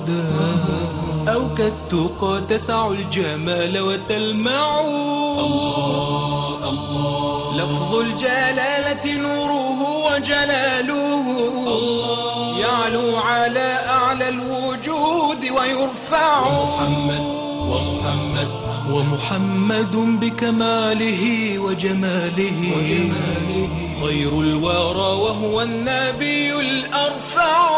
الهدى أو كالتقى تسع الجمال وتلمع الله الله لفظ الجلالة نوره وجلاله الله يعلو على أعلى الوجود ويرفع محمد ومحمد ومحمد بكماله وجماله, وجماله خير الورى وهو النبي الأرفع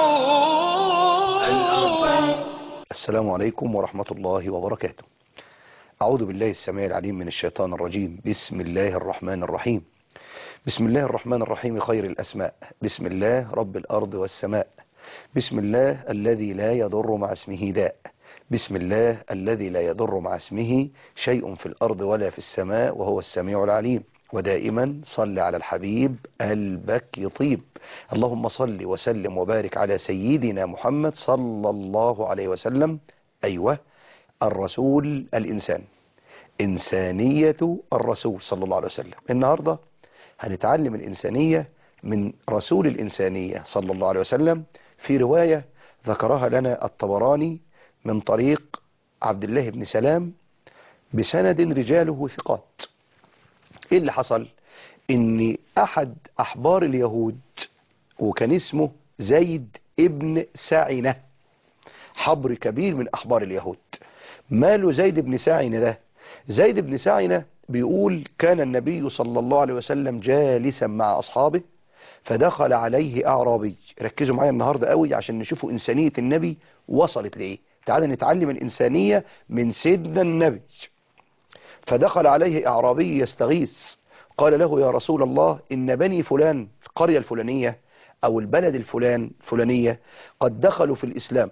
الأرفع السلام عليكم ورحمة الله وبركاته أعوذ بالله السميع العليم من الشيطان الرجيم بسم الله الرحمن الرحيم بسم الله الرحمن الرحيم خير الأسماء بسم الله رب الأرض والسماء بسم الله الذي لا يضر مع اسمه داء بسم الله الذي لا يضر مع اسمه شيء في الأرض ولا في السماء وهو السميع العليم ودائما صل على الحبيب قلبك يطيب اللهم صل وسلم وبارك على سيدنا محمد صلى الله عليه وسلم أيوة الرسول الإنسان إنسانية الرسول صلى الله عليه وسلم النهاردة هنتعلم الإنسانية من رسول الإنسانية صلى الله عليه وسلم في رواية ذكرها لنا الطبراني من طريق عبد الله بن سلام بسند رجاله ثقات ايه اللي حصل ان احد احبار اليهود وكان اسمه زيد ابن ساعنة حبر كبير من احبار اليهود ماله زيد بن ساعنة ده زيد بن ساعنة بيقول كان النبي صلى الله عليه وسلم جالسا مع اصحابه فدخل عليه اعرابي ركزوا معايا النهاردة قوي عشان نشوفوا انسانية النبي وصلت لايه تعالى نتعلم الانسانية من سيدنا النبي فدخل عليه أعرابي يستغيث قال له يا رسول الله إن بني فلان القرية الفلانية أو البلد الفلان فلانية قد دخلوا في الإسلام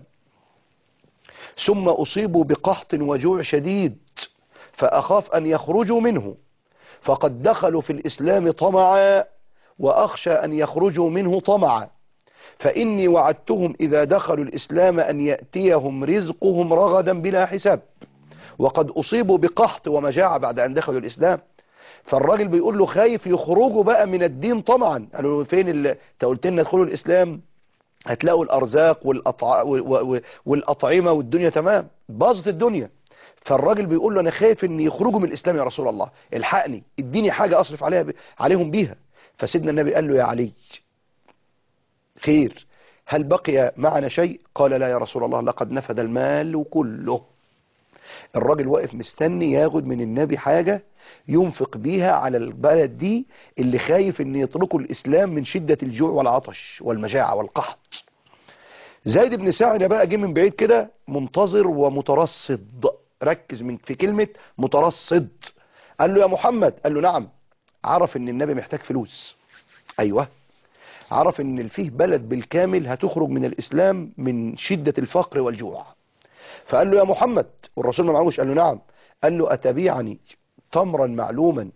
ثم أصيبوا بقحط وجوع شديد فأخاف أن يخرجوا منه فقد دخلوا في الإسلام طمعا وأخشى أن يخرجوا منه طمعا فإني وعدتهم إذا دخلوا الإسلام أن يأتيهم رزقهم رغدا بلا حساب وقد أصيبوا بقحط ومجاعة بعد أن دخلوا الإسلام فالراجل بيقول له خايف يخرجوا بقى من الدين طمعا قالوا له فين اللي انت قلت لنا ادخلوا الإسلام هتلاقوا الأرزاق والأطع... والأطعمة والدنيا تمام باظت الدنيا فالراجل بيقول له أنا خايف أن يخرجوا من الإسلام يا رسول الله الحقني اديني حاجة أصرف عليها ب... عليهم بيها فسيدنا النبي قال له يا علي خير هل بقي معنا شيء قال لا يا رسول الله لقد نفد المال كله الراجل واقف مستني ياخد من النبي حاجة ينفق بيها على البلد دي اللي خايف ان يتركوا الاسلام من شدة الجوع والعطش والمجاعة والقحط زيد بن ساعنة بقى جه من بعيد كده منتظر ومترصد ركز من في كلمة مترصد قال له يا محمد قال له نعم عرف ان النبي محتاج فلوس ايوه عرف ان فيه بلد بالكامل هتخرج من الاسلام من شدة الفقر والجوع فقال له يا محمد والرسول ما معهوش قال له نعم قال له أتبيعني تمرا معلوما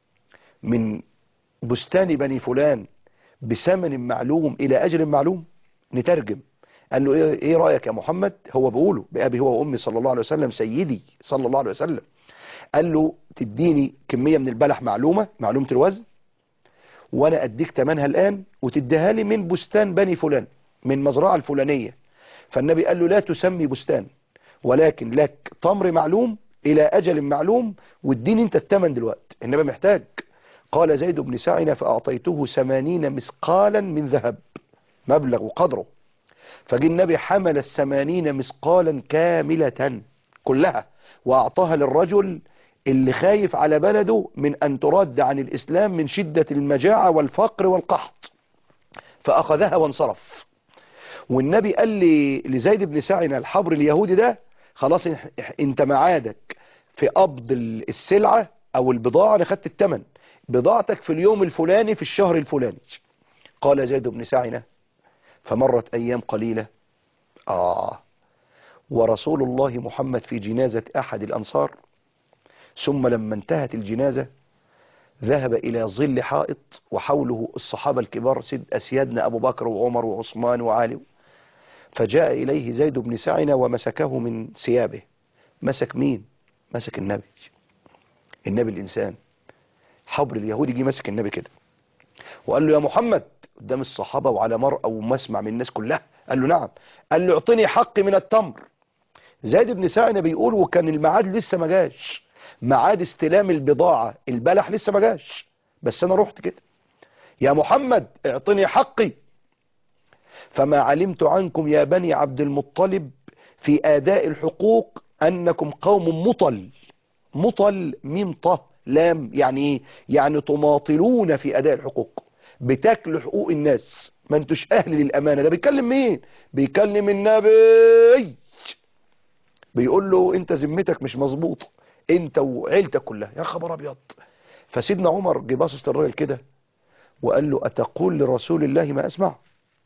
من بستان بني فلان بثمن معلوم إلى أجر معلوم نترجم قال له إيه, إيه رأيك يا محمد هو بيقوله بأبي هو وأمي صلى الله عليه وسلم سيدي صلى الله عليه وسلم قال له تديني كمية من البلح معلومة معلومة الوزن وأنا أديك تمنها الآن وتديها لي من بستان بني فلان من مزرعة الفلانية فالنبي قال له لا تسمي بستان ولكن لك تمر معلوم إلى أجل معلوم واديني انت الثمن دلوقتي النبي محتاج قال زيد بن ساعنة فأعطيته ثمانين مثقالا من ذهب مبلغ وقدره فجي النبي حمل الثمانين مثقالا كاملة كلها وأعطاها للرجل اللي خايف على بلده من أن ترد عن الإسلام من شدة المجاعة والفقر والقحط فأخذها وانصرف والنبي قال لي لزيد بن ساعنة الحبر اليهودي ده خلاص انت معادك في قبض السلعة او البضاعة انا خدت التمن بضاعتك في اليوم الفلاني في الشهر الفلاني قال زيد بن ساعنة فمرت ايام قليلة اه ورسول الله محمد في جنازة احد الانصار ثم لما انتهت الجنازة ذهب إلى ظل حائط وحوله الصحابة الكبار سيد أسيادنا أبو بكر وعمر وعثمان وعلي فجاء إليه زيد بن ساعنة ومسكه من ثيابه مسك مين مسك النبي النبي الإنسان حبر اليهودي جه مسك النبي كده وقال له يا محمد قدام الصحابة وعلى مرأة ومسمع من الناس كلها قال له نعم قال له اعطني حقي من التمر زيد بن ساعنة بيقول وكان الميعاد لسه ما جاش ميعاد استلام البضاعة البلح لسه ما جاش بس انا رحت كده يا محمد اعطني حقي فما علمت عنكم يا بني عبد المطلب في اداء الحقوق انكم قوم مطل مطل ميم طه لام يعني ايه يعني تماطلون في اداء الحقوق بتاكلوا حقوق الناس ما انتوش اهل للامانه ده بيكلم مين بيكلم النبي بيقول له انت ذمتك مش مظبوط انت وعيلتك كلها يا خبر ابيض فسيدنا عمر جه باصص للراجل كده وقال له اتقول لرسول الله ما اسمع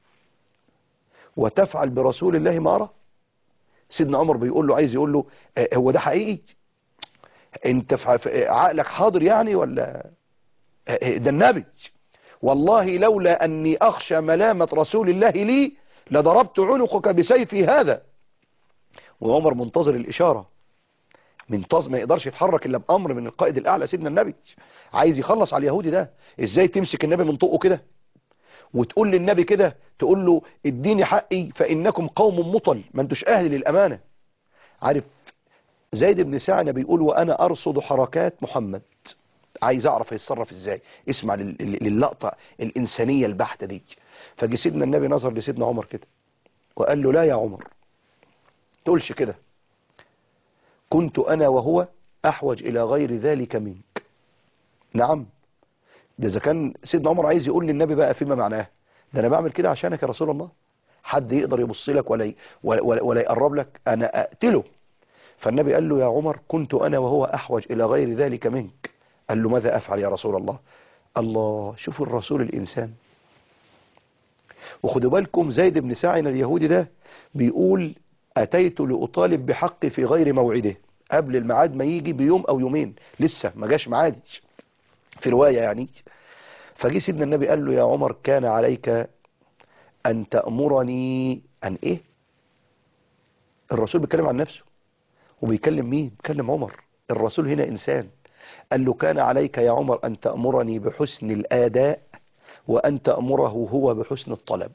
وتفعل برسول الله ما ارى سيدنا عمر بيقول له عايز يقول له اه هو ده حقيقي انت في عقلك حاضر يعني ولا اه ده النبي والله لولا اني اخشى ملامة رسول الله لي لضربت عنقك بسيفي هذا وعمر منتظر الاشارة منتظر ما يقدرش يتحرك الا بامر من القائد الاعلى سيدنا النبي عايز يخلص على اليهودي ده ازاي تمسك النبي من طقه كده وتقول للنبي كده تقول له اديني حقي فانكم قوم مطل ما انتوش اهل للامانه عارف زيد بن سعنة بيقول وانا ارصد حركات محمد عايز اعرف هيتصرف ازاي اسمع للقطه الانسانيه البحته دي فجي سيدنا النبي نظر لسيدنا عمر كده وقال له لا يا عمر تقولش كده كنت انا وهو احوج الى غير ذلك منك نعم ده اذا كان سيدنا عمر عايز يقول للنبي بقى فيما معناه ده انا بعمل كده عشانك يا رسول الله حد يقدر يبص لك ولا ولا, ولا يقرب لك انا اقتله فالنبي قال له يا عمر كنت انا وهو احوج الى غير ذلك منك قال له ماذا افعل يا رسول الله الله شوفوا الرسول الانسان وخدوا بالكم زيد بن ساعن اليهودي ده بيقول اتيت لاطالب بحقي في غير موعده قبل الميعاد ما يجي بيوم او يومين لسه ما جاش ميعادي في رواية يعني فجي سيدنا النبي قال له يا عمر كان عليك أن تأمرني أن إيه الرسول بيتكلم عن نفسه وبيكلم مين بيكلم عمر الرسول هنا إنسان قال له كان عليك يا عمر أن تأمرني بحسن الآداء وأن تأمره هو بحسن الطلب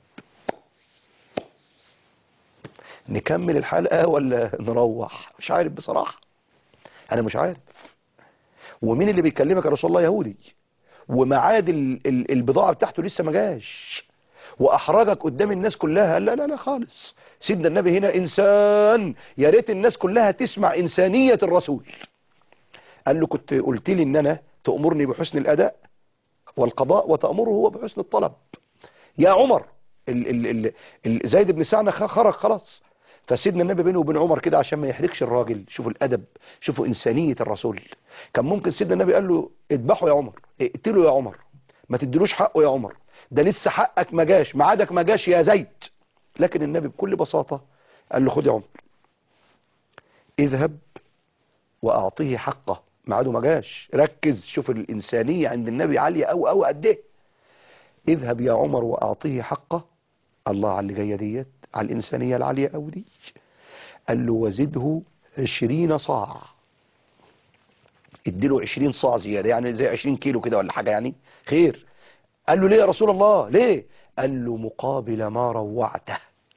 نكمل الحلقة ولا نروح مش عارف بصراحة أنا مش عارف ومين اللي بيكلمك يا رسول الله يهودي ومعاد البضاعة بتاعته لسه ما جاش واحرجك قدام الناس كلها لا لا لا خالص سيدنا النبي هنا انسان يا ريت الناس كلها تسمع انسانية الرسول قال له كنت قلت لي ان انا تأمرني بحسن الاداء والقضاء وتأمره هو بحسن الطلب يا عمر ال ال ال ال زيد بن سعنة خرج خلاص فسيدنا النبي بينه وبين عمر كده عشان ما يحرجش الراجل شوفوا الادب شوفوا انسانية الرسول كان ممكن سيدنا النبي قال له اذبحه يا عمر اقتله يا عمر ما تدلوش حقه يا عمر ده لسه حقك ما جاش ميعادك ما جاش يا زيد لكن النبي بكل بساطة قال له خد يا عمر اذهب واعطيه حقه ميعاده ما جاش ركز شوف الانسانية عند النبي عالية او او قد ايه اذهب يا عمر واعطيه حقه الله على اللي جايه ديت على الانسانية العالية او دي قال له وزده عشرين صاع اديله عشرين صاع زيادة يعني زي عشرين كيلو كده ولا حاجة يعني خير قال له ليه يا رسول الله ليه قال له مقابل ما روعته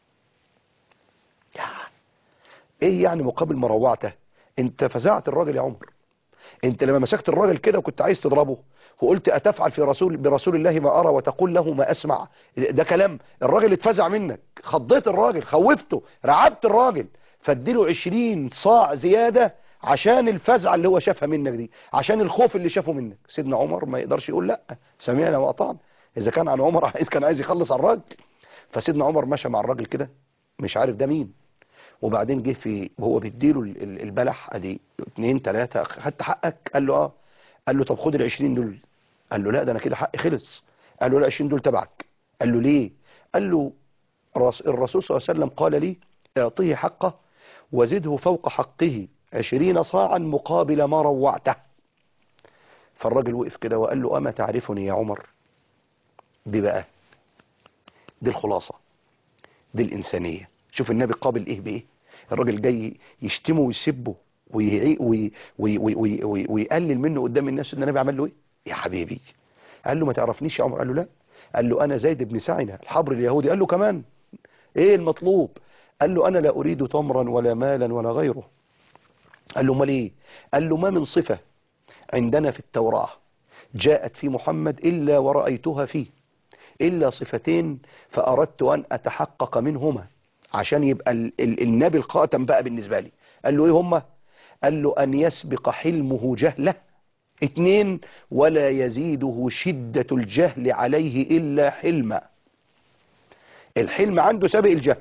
يا ايه يعني مقابل ما روعته انت فزعت الراجل يا عمر انت لما مسكت الراجل كده وكنت عايز تضربه وقلت اتفعل في رسول برسول الله ما ارى وتقول له ما اسمع ده كلام الراجل اتفزع منك خضيت الراجل خوفته رعبت الراجل فاديله عشرين صاع زيادة عشان الفزعة اللي هو شافها منك دي عشان الخوف اللي شافه منك سيدنا عمر ما يقدرش يقول لا سمعنا وأطعنا إذا كان عن عمر عايز كان عايز يخلص على الراجل فسيدنا عمر مشى مع الراجل كده مش عارف ده مين وبعدين جه في وهو بيديله البلح ادي اتنين تلاتة خدت حقك قال له اه قال له طب خد العشرين دول قال له لا ده انا كده حقي خلص قال له لا العشرين دول تبعك قال له ليه قال له الرسول صلى الله عليه وسلم قال لي اعطيه حقه وزده فوق حقه عشرين صاعا مقابل ما روعته فالراجل وقف كده وقال له أما تعرفني يا عمر دي بقى دي الخلاصة دي الإنسانية شوف النبي قابل إيه بإيه الراجل جاي يشتمه ويسبه ويقلل وي وي وي وي ويقلل منه قدام الناس ان النبي عمل له ايه يا حبيبي قال له ما تعرفنيش يا عمر قال له لا قال له أنا زيد بن سعنة الحبر اليهودي قال له كمان إيه المطلوب قال له أنا لا أريد تمرا ولا مالا ولا غيره قال له ما ليه قال له ما من صفة عندنا في التوراة جاءت في محمد إلا ورأيتها فيه إلا صفتين فأردت أن أتحقق منهما عشان يبقى ال ال النبي الخاتم بقى بالنسبة لي قال له إيه هما قال له أن يسبق حلمه جهله اتنين ولا يزيده شدة الجهل عليه إلا حلما الحلم عنده سابق الجهل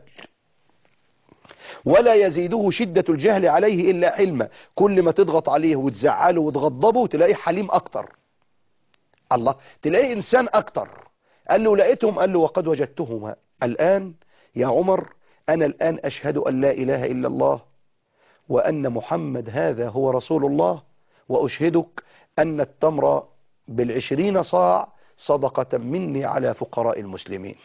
ولا يزيده شدة الجهل عليه إلا حلما كل ما تضغط عليه وتزعله وتغضبه تلاقيه حليم أكتر الله تلاقيه إنسان أكتر قال له لقيتهم قال له وقد وجدتهما الآن يا عمر أنا الآن أشهد أن لا إله إلا الله وأن محمد هذا هو رسول الله وأشهدك أن التمر بالعشرين صاع صدقة مني على فقراء المسلمين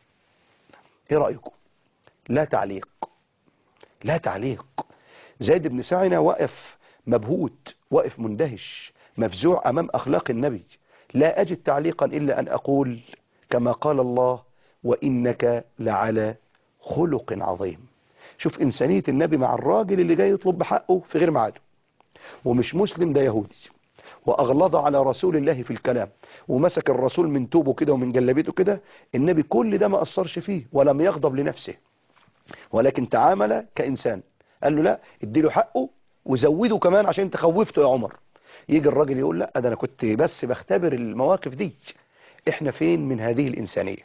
ايه رأيكم لا تعليق لا تعليق زيد بن سعنة واقف مبهوت واقف مندهش مفزوع أمام أخلاق النبي لا أجد تعليقا إلا أن أقول كما قال الله وإنك لعلى خلق عظيم شوف إنسانية النبي مع الراجل اللي جاي يطلب بحقه في غير ميعاده ومش مسلم ده يهودي وأغلظ على رسول الله في الكلام ومسك الرسول من توبه كده ومن جلبيته كده النبي كل ده ما أثرش فيه ولم يغضب لنفسه ولكن تعامل كإنسان قال له لا اديله حقه وزوده كمان عشان انت خوفته يا عمر يجي الراجل يقول لا ده انا كنت بس بختبر المواقف دي احنا فين من هذه الإنسانية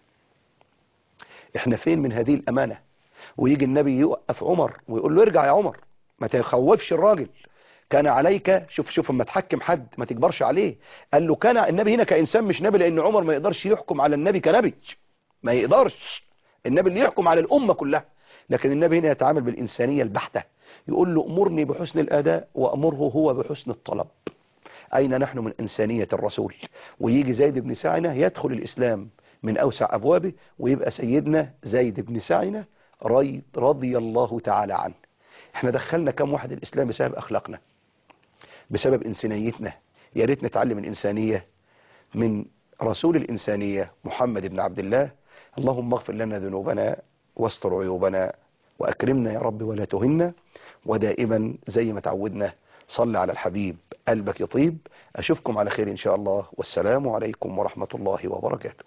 احنا فين من هذه الأمانة ويجي النبي يوقف عمر ويقول له ارجع يا عمر ما تخوفش الراجل كان عليك شوف شوف اما تحكم حد ما تكبرش عليه قال له كان النبي هنا كإنسان مش نبي لأن عمر ما يقدرش يحكم على النبي كنبي ما يقدرش النبي اللي يحكم على الأمة كلها لكن النبي هنا يتعامل بالإنسانية البحتة يقول له أمرني بحسن الأداء وأمره هو بحسن الطلب أين نحن من إنسانية الرسول ويجي زيد بن سعنة يدخل الإسلام من أوسع أبوابه ويبقى سيدنا زيد بن سعنة رضي الله تعالى عنه احنا دخلنا كم واحد الإسلام بسبب أخلاقنا بسبب إنسانيتنا يا ريت نتعلم الإنسانية من رسول الإنسانية محمد بن عبد الله اللهم اغفر لنا ذنوبنا واستر عيوبنا وأكرمنا يا رب ولا تهنا ودائما زي ما تعودنا صل على الحبيب قلبك يطيب أشوفكم على خير إن شاء الله والسلام عليكم ورحمة الله وبركاته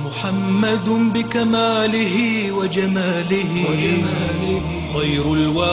ومحمد بكماله وجماله, وجماله خير الوا